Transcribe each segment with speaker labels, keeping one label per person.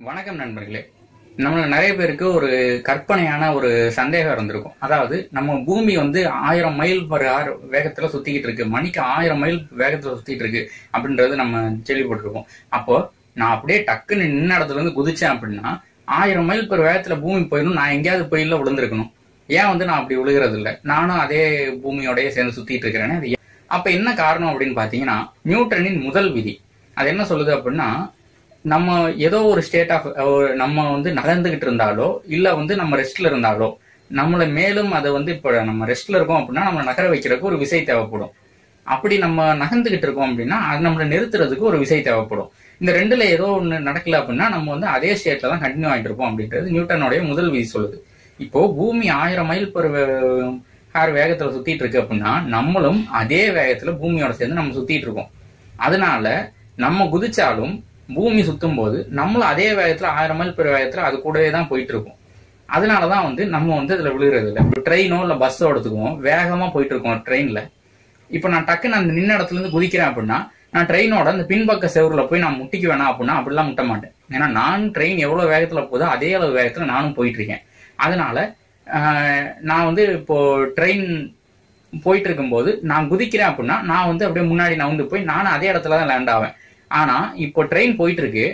Speaker 1: வணக்கம் நண்பர்களே நம்மள நிறைய பேருக்கு ஒரு கற்பனையான ஒரு சந்தேகம் இருந்திருக்கும் அதாவது நம்ம பூமி வந்து ஆயிரம் மைல் பர் ஆர் வேகத்துல சுத்திக்கிட்டு இருக்கு மணிக்கு ஆயிரம் மைல் வேகத்துல சுத்திட்டு இருக்கு அப்படின்றது நம்ம கேள்விப்பட்டிருக்கோம் அப்போ நான் அப்படியே டக்குன்னு நின்ன இடத்துல இருந்து குதிச்சேன் அப்படின்னா ஆயிரம் மைல் பர் வேகத்துல பூமி போயிடும் நான் எங்கேயாவது போயில விழுந்திருக்கணும் ஏன் வந்து நான் அப்படி விழுகிறது இல்லை நானும் அதே பூமியோடய சேர்ந்து சுத்திட்டு இருக்கிறேன்னு அது ஏன்? அப்ப என்ன காரணம் அப்படின்னு பாத்தீங்கன்னா நியூட்டனின் முதல் விதி அது என்ன சொல்லுது அப்படின்னா நம்ம ஏதோ ஒரு ஸ்டேட் ஆஃப் நம்ம வந்து நகர்ந்துகிட்டு இருந்தாலோ இல்ல வந்து நம்ம ரெஸ்ட்ல இருந்தாலோ நம்மளை மேலும் அதை வந்து இப்ப நம்ம ரெஸ்ட்ல இருக்கோம் அப்படின்னா நம்ம நகர வைக்கிறதுக்கு ஒரு விசை தேவைப்படும் அப்படி நம்ம நகர்ந்துகிட்டு இருக்கோம் அப்படின்னா அது நம்மளை நிறுத்துறதுக்கு ஒரு விசை தேவைப்படும் இந்த ரெண்டுல ஏதோ ஒண்ணு நடக்கல அப்படின்னா நம்ம வந்து அதே ஸ்டேட்ல தான் கண்டினியூ ஆயிட்டு இருப்போம் அப்படின்றது நியூட்டனுடைய முதல் விதி சொல்லுது இப்போ பூமி ஆயிரம் மைல் per ஹார் வேகத்துல சுத்திட்டு இருக்கு அப்படின்னா நம்மளும் அதே வேகத்துல பூமியோட சேர்ந்து நம்ம சுத்திட்டு இருக்கோம் அதனால நம்ம குதிச்சாலும் பூமி சுத்தும் போது நம்மளும் அதே வேகத்துல ஆயிரம் மைல் பெர் வேகத்துல அது கூடவே தான் போயிட்டு இருக்கும் அதனாலதான் வந்து நம்ம வந்து இதுல விழுகிறது இல்லை ட்ரெயினோ இல்ல பஸ்ஸோ எடுத்துக்குவோம் வேகமா போயிட்டு இருக்கோம் ட்ரெயின்ல இப்ப நான் டக்குன்னு அந்த நின்ன இடத்துல இருந்து குதிக்கிறேன் அப்படின்னா நான் ட்ரெயினோட அந்த பின்பக்க செவருல போய் நான் முட்டிக்க வேணாம் அப்படின்னா அப்படிலாம் முட்ட மாட்டேன் ஏன்னா நான் ட்ரெயின் எவ்வளவு வேகத்துல போதோ அதே அளவு வேகத்துல நானும் போயிட்டு இருக்கேன் அதனால ஆஹ், நான் வந்து இப்போ ட்ரெயின் போயிட்டு இருக்கும்போது நான் குதிக்கிறேன் அப்படின்னா நான் வந்து அப்படியே முன்னாடி நவுந்து போய் நானும் அதே இடத்துல தான் லேண்ட் ஆவேன் ஆனா இப்போ ட்ரெயின் போயிட்டு இருக்கு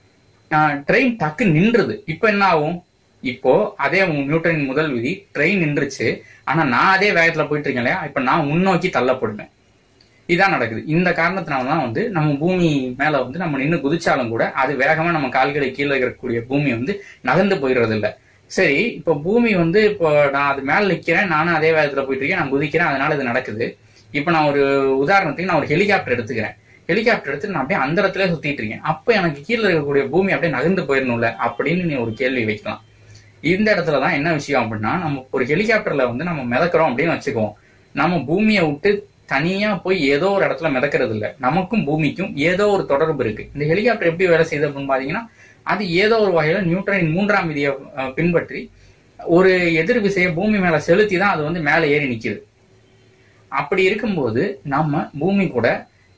Speaker 1: ட்ரெயின் டக்கு நின்றுது இப்போ என்ன ஆகும் இப்போ அதே நியூட்டனின் முதல் விதி ட்ரெயின் நின்றுச்சு ஆனா நான் அதே வேகத்துல போயிட்டு இருக்கேன் இல்லையா இப்ப நான் முன்னோக்கி தள்ளப்படுவேன் இதான் நடக்குது இந்த காரணத்தினால தான் வந்து நம்ம பூமி மேல வந்து நம்ம நின்று குதிச்சாலும் கூட அது வேகமா நம்ம கால்களை கீழே இருக்கக்கூடிய பூமி வந்து நகர்ந்து போயிடுறது இல்ல சரி இப்போ பூமி வந்து இப்போ நான் அது மேல நிக்கிறேன் நானும் அதே வேகத்துல போயிட்டு இருக்கேன் நான் குதிக்கிறேன் அதனால இது நடக்குது இப்போ நான் ஒரு உதாரணத்துக்கு நான் ஒரு ஹெலிகாப்டர் எடுத்துக்கிறேன் ஹெலிகாப்டர் எடுத்து நான் அப்படியே அந்த இடத்துல சுத்திட்டு இருக்கேன் அப்ப எனக்கு கீழே இருக்கக்கூடிய பூமி அப்படியே நகர்ந்து போயிடணும்ல அப்படின்னு நீ ஒரு கேள்வி வைக்கலாம் இந்த இடத்துல தான் என்ன விஷயம் அப்படின்னா நம்ம ஒரு ஹெலிகாப்டர்ல வந்து நம்ம மிதக்கிறோம் அப்படின்னு வச்சுக்குவோம் நம்ம பூமியை விட்டு தனியா போய் ஏதோ ஒரு இடத்துல மிதக்கிறது இல்ல நமக்கும் பூமிக்கும் ஏதோ ஒரு தொடர்பு இருக்கு இந்த ஹெலிகாப்டர் எப்படி வேலை செய்யுது அப்படின்னு பாத்தீங்கன்னா அது ஏதோ ஒரு வகையில நியூட்டனின் மூன்றாம் விதியை அஹ், பின்பற்றி ஒரு எதிர் விசையை பூமி மேல செலுத்தி தான் அது வந்து மேலே ஏறி நிக்குது அப்படி இருக்கும்போது நம்ம பூமி கூட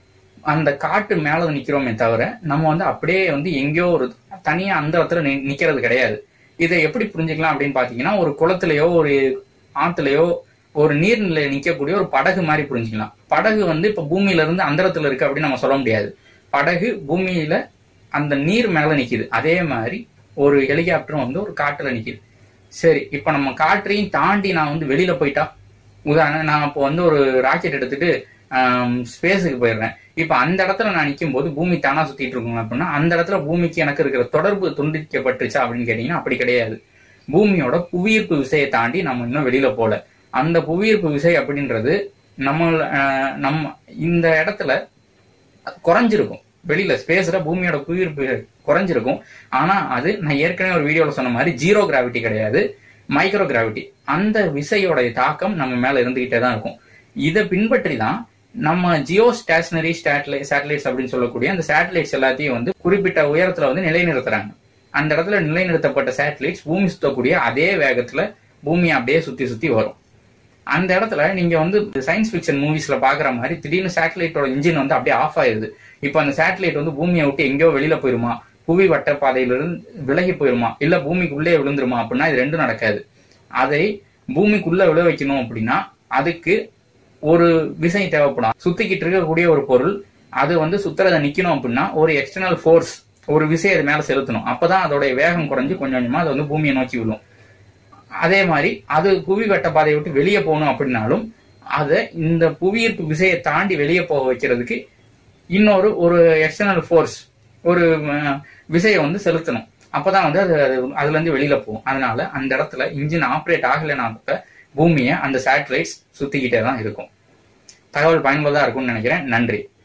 Speaker 1: அந்த காட்டு மேல நிக்கிறோமே தவிர நம்ம வந்து அப்படியே வந்து எங்கேயோ ஒரு தனியா அந்த இடத்துல நி- நிக்கிறது கிடையாது இதை எப்படி புரிஞ்சுக்கலாம் அப்படின்னு பாத்தீங்கன்னா ஒரு குளத்திலேயோ ஒரு ஆத்துலயோ ஒரு நீர்நிலையில நிக்கக்கூடிய ஒரு படகு மாதிரி புரிஞ்சுக்கலாம் படகு வந்து இப்ப பூமியில இருந்து அந்த இடத்துல இருக்கு அப்படின்னு நம்ம சொல்ல முடியாது படகு பூமியில அந்த நீர் மேல நிக்குது அதே மாதிரி ஒரு ஹெலிகாப்டரும் வந்து ஒரு காட்டுல நிக்குது சரி இப்ப நம்ம காற்றையும் தாண்டி நான் வந்து வெளியில போயிட்டா உதாரணம் நான் இப்போ வந்து ஒரு ராக்கெட் எடுத்துட்டு ஸ்பேஸுக்கு போயிடுறேன் இப்ப அந்த இடத்துல நான் நிற்கும் போது பூமி தானா சுத்திட்டு இருக்குங்க அப்படின்னா அந்த இடத்துல பூமிக்கு எனக்கு இருக்கிற தொடர்பு துண்டிக்கப்பட்டுச்சா அப்படின்னு கேட்டீங்கன்னா அப்படி கிடையாது பூமியோட புவியீர்ப்பு விசையை தாண்டி நம்ம இன்னும் வெளியில போல அந்த புவியீர்ப்பு விசை அப்படின்றது நம்ம அஹ், நம்ம இந்த இடத்துல குறைஞ்சிருக்கும் வெளியில ஸ்பேஸ்ல பூமியோட புவியீர்ப்பு குறைஞ்சிருக்கும் ஆனா அது நான் ஏற்கனவே ஒரு வீடியோல சொன்ன மாதிரி ஜீரோ கிராவிட்டி கிடையாது மைக்ரோ கிராவிட்டி அந்த விசையோட தாக்கம் நம்ம மேல இருந்துகிட்டே தான் இருக்கும் இதை பின்பற்றி தான் நம்ம ஜியோ ஸ்டேஷனரி சேட்டலைட் சேட்டலைட்ஸ் அப்படின்னு சொல்லக்கூடிய அந்த சேட்டலைட்ஸ் எல்லாத்தையும் வந்து குறிப்பிட்ட உயரத்துல வந்து நிலைநிறுத்துறாங்க அந்த இடத்துல நிலைநிறுத்தப்பட்ட சேட்டலைட்ஸ் பூமி சுத்தக்கூடிய அதே வேகத்துல பூமியை அப்படியே சுத்தி சுத்தி வரும் அந்த இடத்துல நீங்க வந்து சயின்ஸ் ஃபிக்ஷன் மூவிஸ்ல பாக்குற மாதிரி திடீர்னு சேட்டலைட்டோட இன்ஜின் வந்து அப்படியே ஆஃப் ஆயிருது இப்போ அந்த சேட்டலைட் வந்து பூமியை விட்டு எங்கேயோ வெளியில போயிருமா புவி வட்ட பாதையிலிருந்து விலகி போயிருமா இல்ல பூமிக்குள்ளே விழுந்துருமா அப்படின்னா இது ரெண்டும் நடக்காது அதை பூமிக்குள்ள விழ வைக்கணும் அப்படின்னா அதுக்கு ஒரு விசை தேவைப்படும் சுத்திக்கிட்டு இருக்கக்கூடிய ஒரு பொருள் அது வந்து சுத்துறத நிக்கணும் அப்படின்னா ஒரு எக்ஸ்டர்னல் ஃபோர்ஸ் ஒரு விசை அது மேல செலுத்தணும் அப்பதான் அதோடைய வேகம் குறைஞ்சு கொஞ்சம் கொஞ்சமா அது வந்து பூமியை நோக்கி விழும் அதே மாதிரி அது புவி வட்ட பாதையை விட்டு வெளியே போகணும் அப்படின்னாலும் அதை இந்த புவியீர்ப்பு விசையை தாண்டி வெளியே போக வைக்கிறதுக்கு இன்னொரு ஒரு எக்ஸ்டர்னல் ஃபோர்ஸ் ஒரு அஹ், விசையை வந்து செலுத்தணும் அப்பதான் வந்து அது அது அதுல இருந்து வெளியில போகும் அதனால அந்த இடத்துல இன்ஜின் ஆப்ரேட் ஆகலைன்னா கூட பூமியை அந்த சேட்டலைட்ஸ் சுத்திக்கிட்டே தான் இருக்கும் தகவல் பயனுள்ளதா இருக்கும்னு நினைக்கிறேன் நன்றி